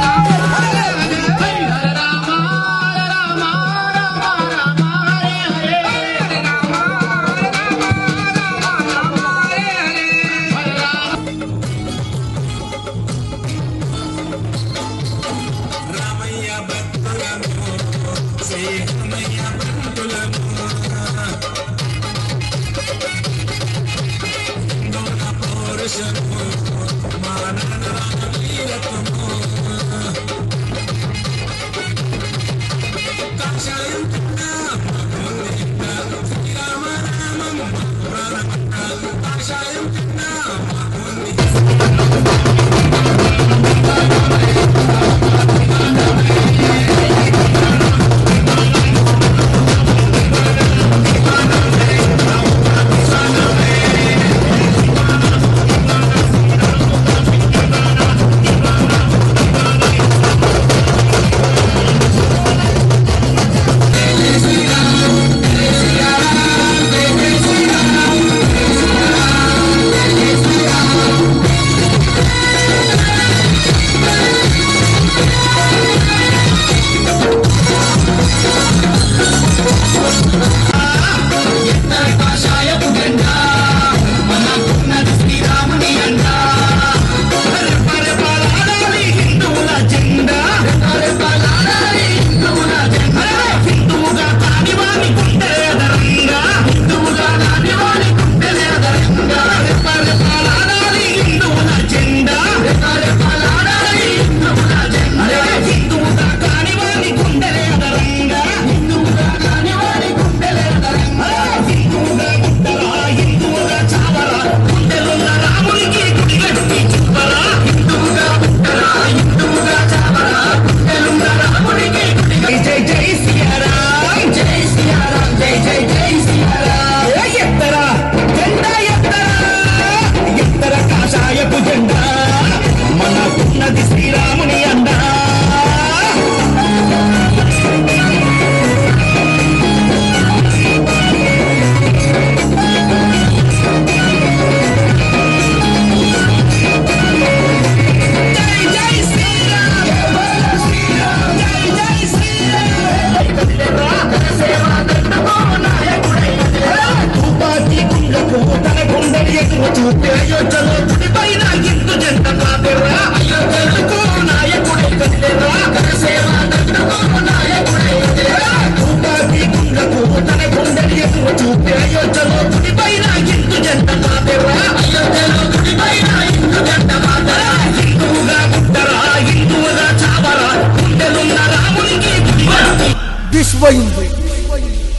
విశ్వ హిందూ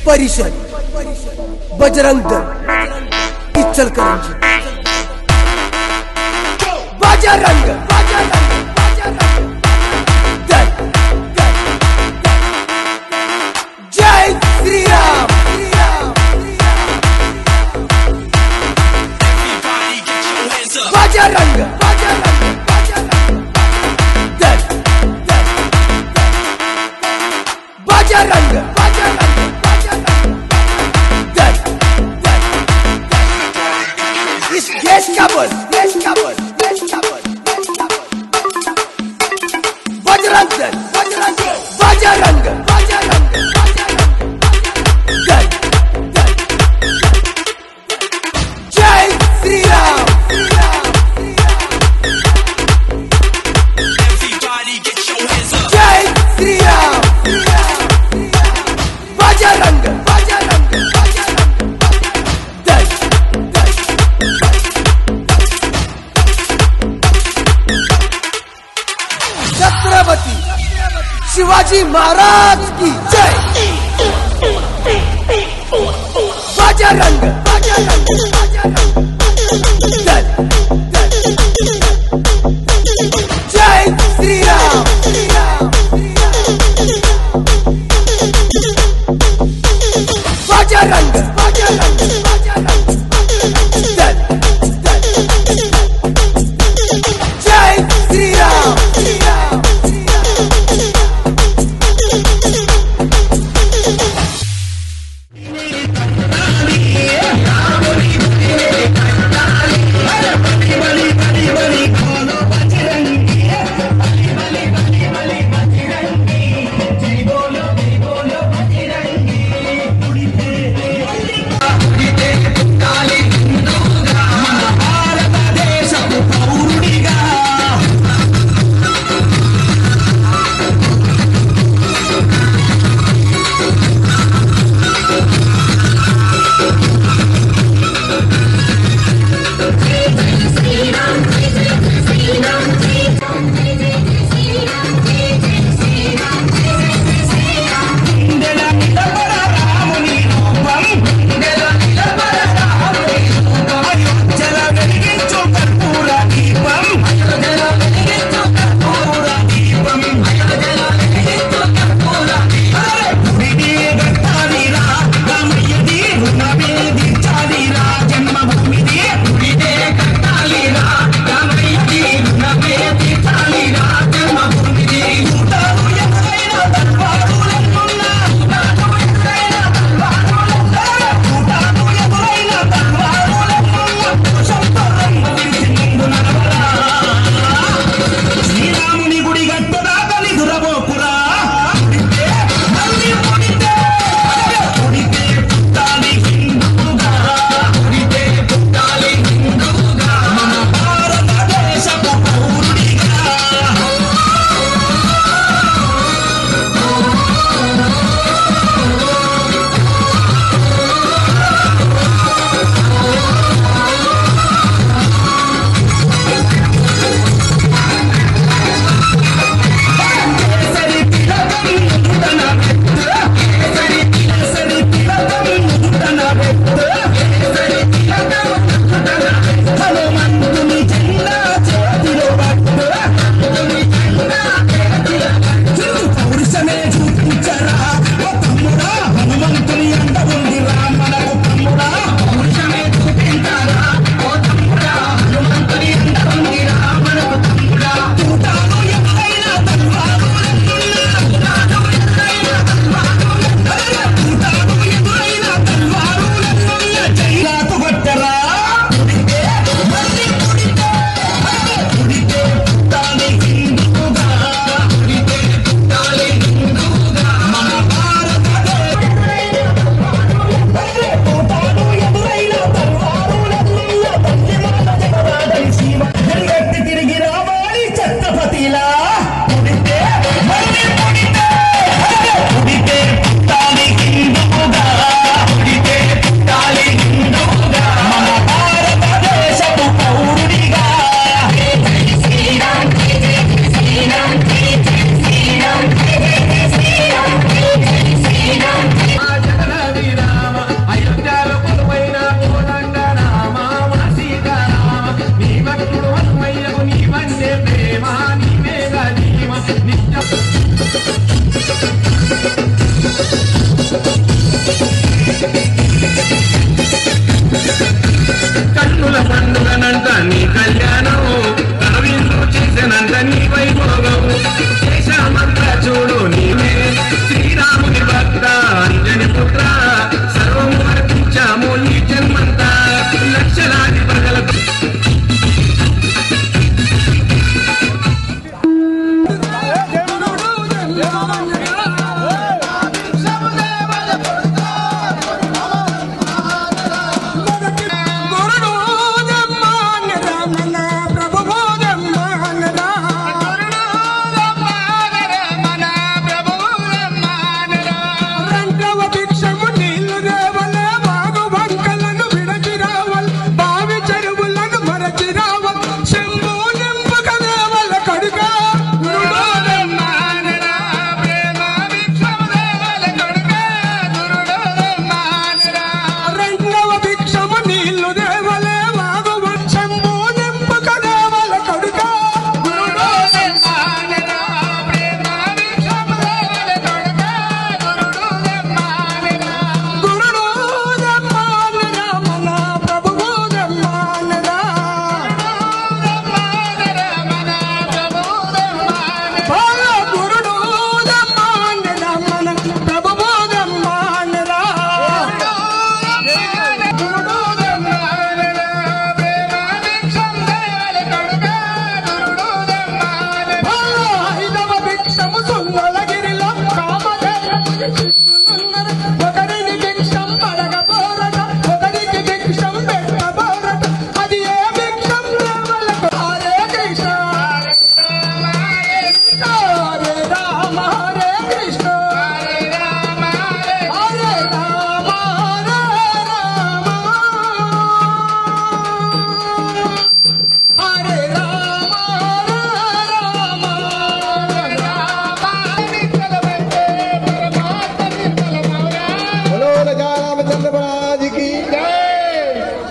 परिषद बजरंग दल इचलकरंजी बजरंग बजरंग बजरंग दल दल, दल। जय श्री राम श्री राम, श्री राम। बजरंग बजरंग बजरंग दल दल, दल। बजरंग बजरंग बजरंग दल दल, दल। इस देश का बोल देश का बोल देश का बोल देश का बोल बजरंग दल बजरंग दल, बजरंग बजरंग बजरंग दल दल जय श्री राम श्री राम श्री राम जय श्री राम श्री राम श्री राम बजरंग बजरंग बजरंग दल दल छत्रपति शिवाजी महाराज की जय बजरंग बजरंग बजरंग दल दल जय श्री राम श्री राम श्री राम बजरंग बजरंग बजरंग दल दल जय श्री राम श्री राम श्री राम Thank ఒకరికి భిక్షం పడకపోరట ఒకరికి భిక్షం పెట్టబోరట అది ఏ భిక్షం రామలకు హరే కృష్ణ హరే రామ హరే కృష్ణ హరే రామ హరే రామ హరే రామ హరే రామ बोलो राजा रामचंद्र महाराज की जय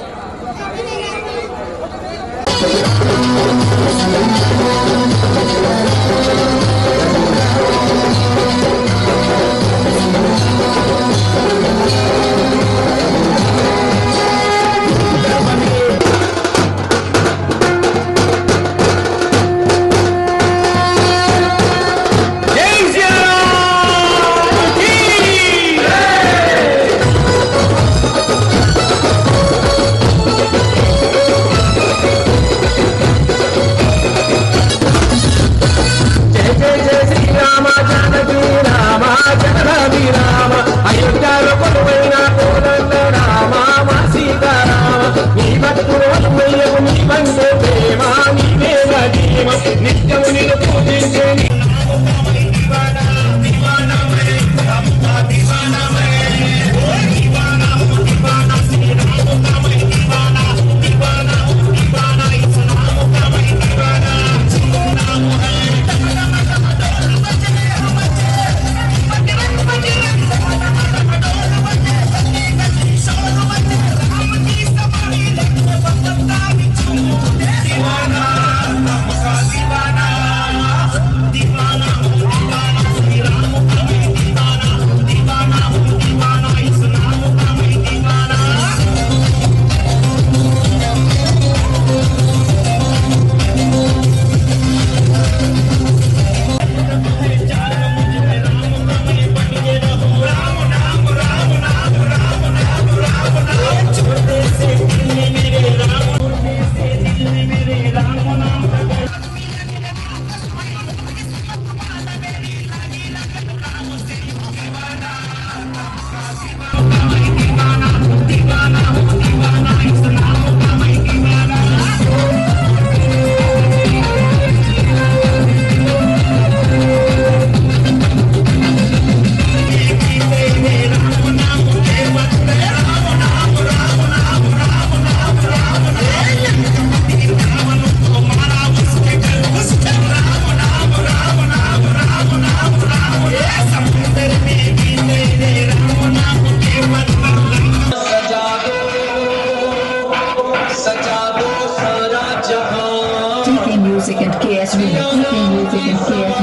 DK Music and KS Music. DK Music and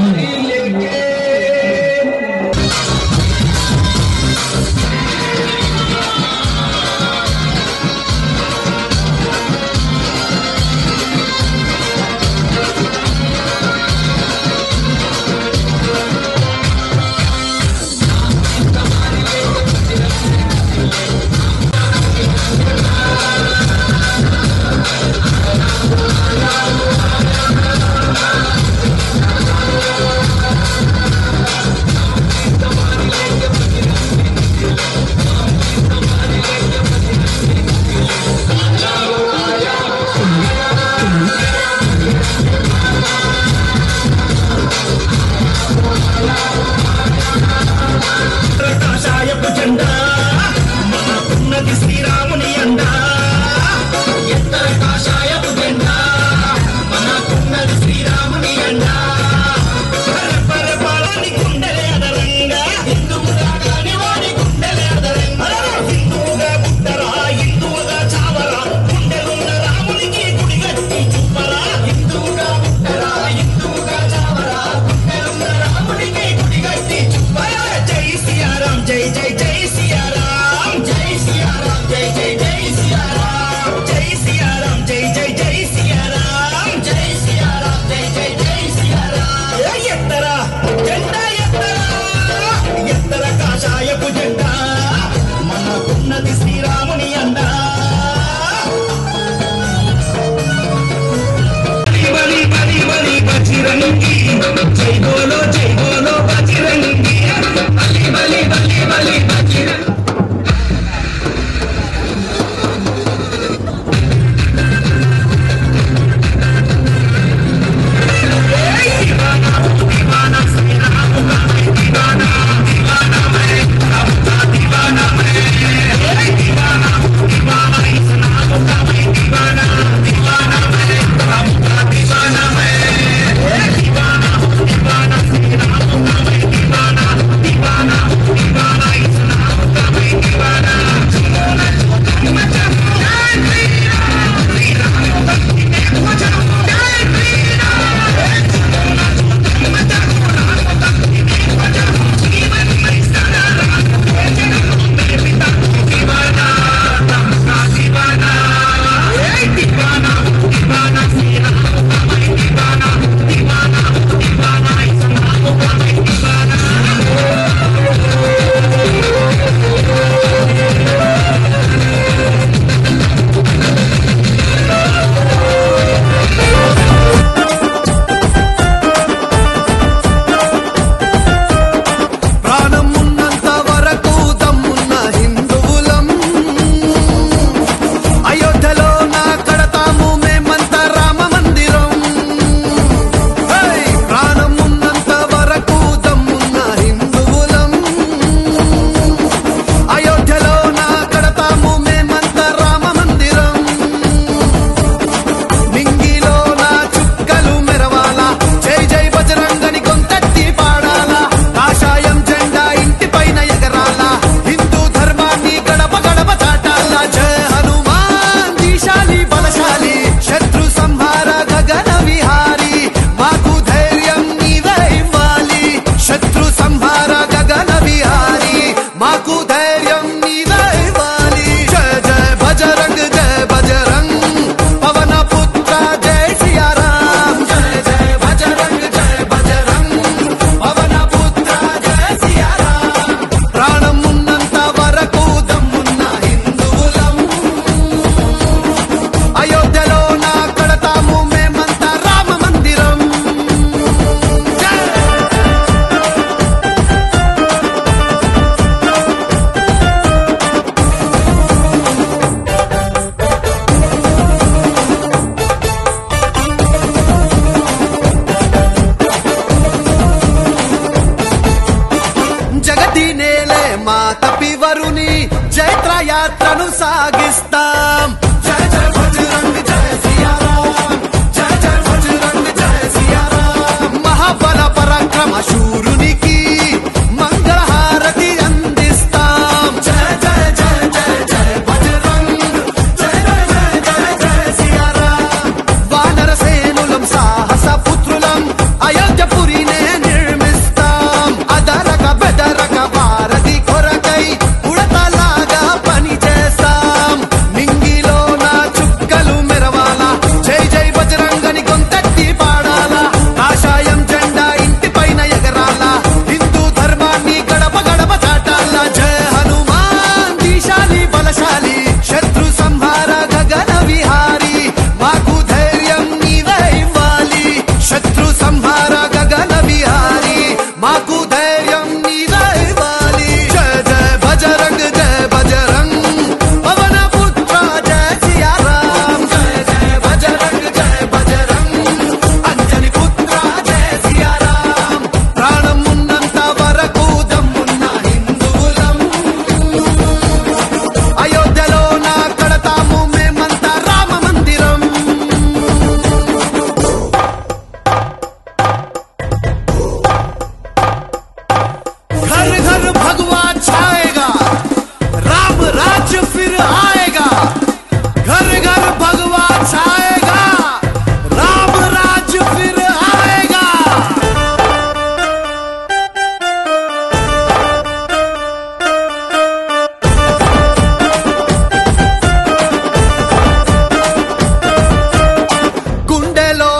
KS Music. Hare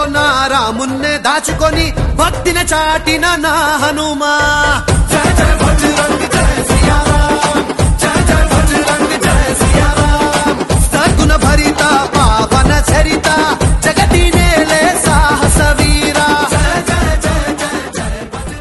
నా రామున్నే దాచుకొని భక్తిన చాటిన నా హనుమా జయ జయ బజరంగ్ జయ శ్రీరామ్ జయ జయ బజరంగ్ జయ శ్రీరామ్ సద్గుణ భరిత పావన చరిత జగతి నేలే సాహస వీరా జయ జయ జయ జయ జయ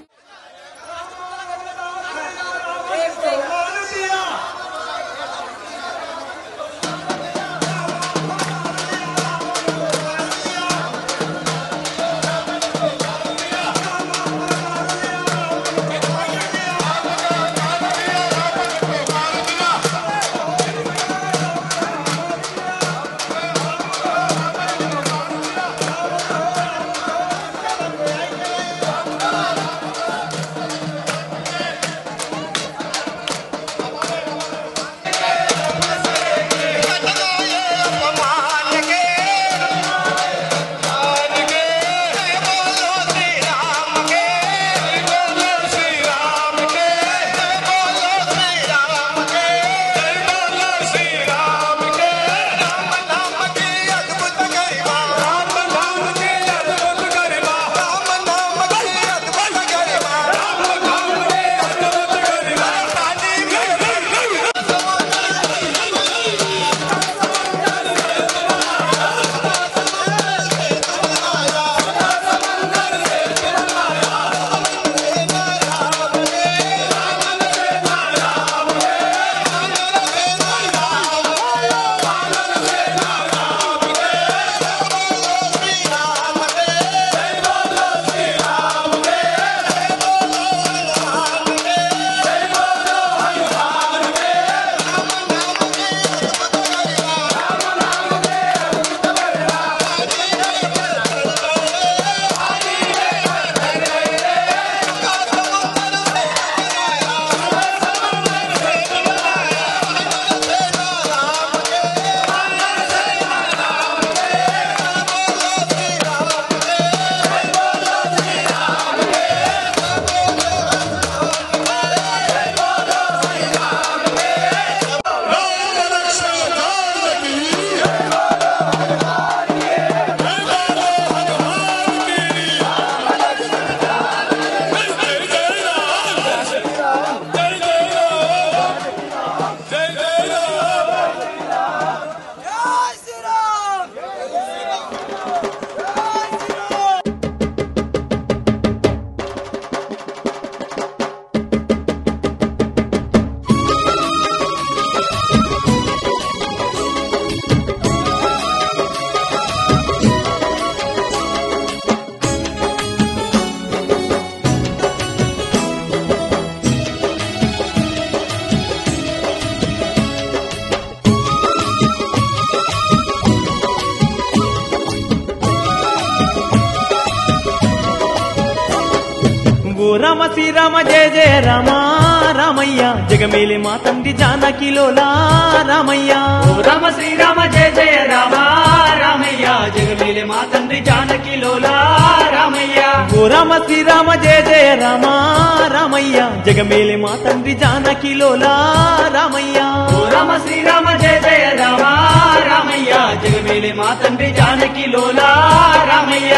ఓ రామ శ్రీరామ జయ జయ రామ రామయ్య జగమేలి మా తండ్రి జానకిలోలా రామయ్య ఓ రామ శ్రీరామ జయ జయ రామ రామయ్య జగమేలే మా తండ్రి జానకి లోలా రామయ్య ఓ రామ శ్రీరామ జయ జయ రామ రామయ్య జగమేలి మా తండ్రి జానకిలోలా రామయ్య ఓ రామ శ్రీరామ జయ జయ రామ రామయ్య జగమేలే మా తండ్రి జానకి లోలా రామయ్య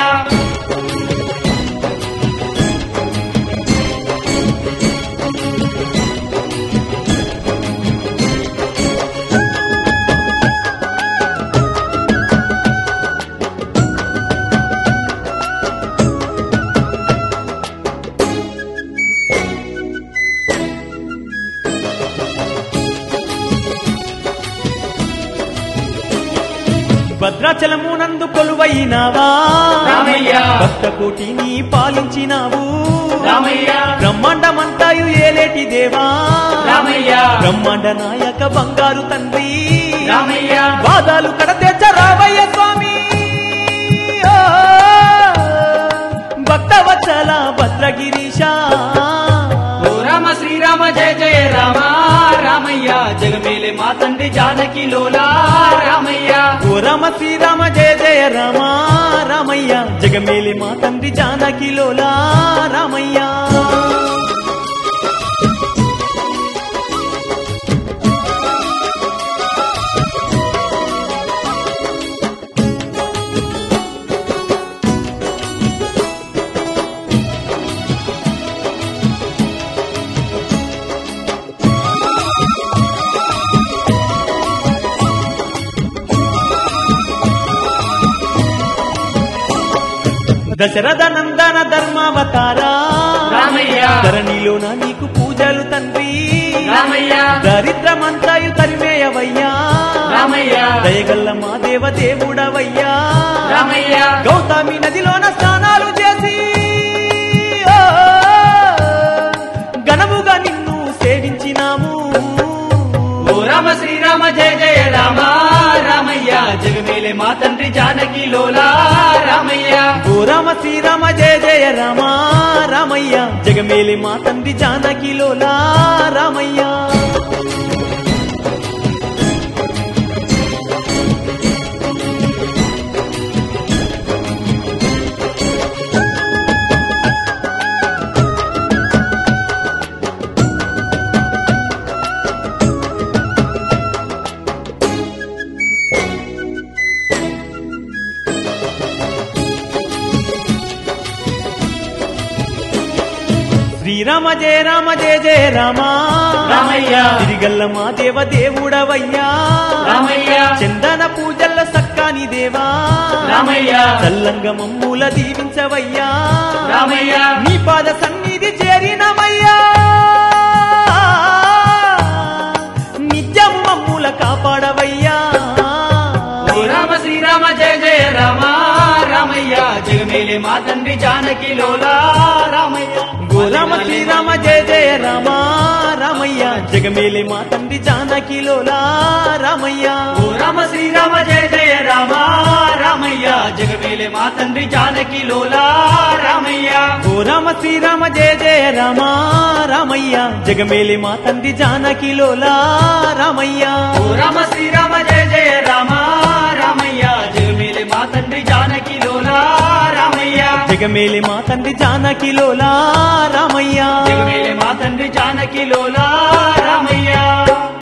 భద్రాచలమునందు కొలువైనావా రామయ్య. భక్త కోటిని పాలించినావు రామయ్య. బ్రహ్మాండమంతాయు ఏలేటి దేవా రామయ్య. బ్రహ్మాండ నాయక బంగారు తండ్రి రామయ్య. వాదాలు కడతెచ్చ రామయ్య స్వామి ఓ, భక్తవత్సల భద్రగిరీశ ఓ రామ శ్రీరామ జయ జయ రామ రామయ్య జగమేలే మా తండ్రి జానకి లోలా రామయ్య ఓ రామ శ్రీరామ జయ జయ రామ రామయ్య జగమేలి మా తండ్రి జానకిలోలా రామయ్య దశరథ నందన ధర్మావతారా రామయ్య. ధరణిలోన నీకు పూజలు తండ్రి రామయ్య. దరిద్రమంతాయు తరిమేయవయ్యా రామయ్య. దయగల్ల మా దేవ దేవుడవయ్యా రామయ్య. గౌతమి నదిలోన స్నానాలు చేసి ఓ, ఘనముగా నిన్ను సేవించినాము ఓ రామ శ్రీరామ జయ జయ రామ రామయ్య జగమేలే మా తండ్రి జానకి లోలా రామయ్య ఓ రామ శ్రీరామ జయ జయ రామ రామయ్య జగమేలి మా తండ్రి జానకిలోలా రామయ్య శ్రీరామ జయ రామ జయ జయ రామ రామయ్య. తిరిగల్ల మా దేవ దేవుడవయ్యా రామయ్య. చందన పూజల్ల సక్కాని దేవా రామయ్య. చల్లంగ మమ్ముల దీవించవయ్యా రామయ్య. నీ పాద సన్నిధి చేరినమయ్యా నిత్యము మమ్ముల కాపాడవయ్యా ఓ రామ శ్రీరామ జయ జయ రామ రామయ్య జగమేలే మా తండ్రి జానకి లోలా రామయ్య ఓ రామ శ్రీరామ జయ జయ రామ రామయ్య జగమేలి మా తండ్రి జానకిలోలా రామయ్య ఓ రామ శ్రీరామ జయ జయ రామ రామయ్య జగమేలే మా తండ్రి జానకి లోలా రామయ్య ఓ రామ శ్రీరామ జయ జయ రామ రామయ్య జగమేలి మా తండ్రి జానకిలోలా రామయ్య ఓ రామ శ్రీరామ జయ జయ రామ రామయ్య జగమేలే మా తండ్రి జానకి లోలా రామయ్య జగమేలి మా తండ్రి జానకిలోలా రామయ్య జగమేలే మా తండ్రి జానకి లోలా రామయ్య